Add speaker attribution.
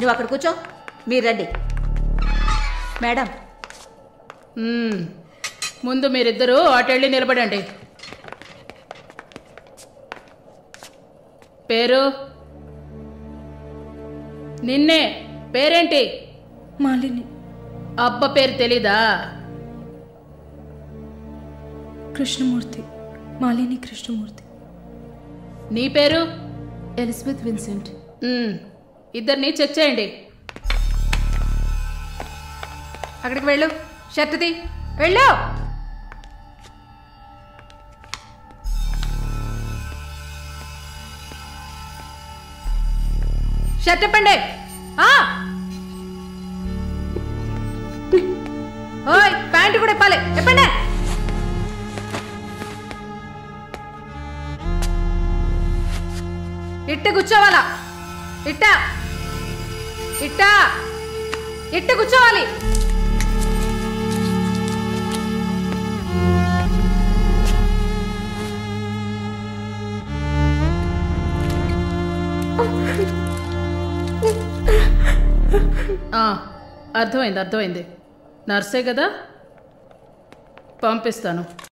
Speaker 1: నువ్వు అక్కడ కూర్చో మీరు రండి మేడం
Speaker 2: మ్మ్. ముందు మీరిద్దరూ అటెళ్ళి నిలబడండి పేరు నిన్నే పేరేంటి
Speaker 3: మాలిని
Speaker 2: అబ్బ పేరు తెలీదా
Speaker 3: కృష్ణమూర్తి మాలిని కృష్ణమూర్తి
Speaker 2: నీ పేరు
Speaker 3: ఎలిజబెత్ విన్సెంట్
Speaker 2: మ్మ్. ఇద్దరిని చెక్ చేయండి
Speaker 1: అక్కడికి వెళ్ళు షర్ట్ది వెళ్ళు షర్ట్ ఇప్పండి ఆ! ఓయ్ ప్యాంటు కూడా ఇప్పాలి ఇప్పండి ఇట్ట కూర్చోవాలా ఇట్ట ఇట్ట ఇట్ట కూర్చోవాలి
Speaker 2: ఆ, అర్థమైంది అర్థమైంది నర్సే కదా పంపిస్తాను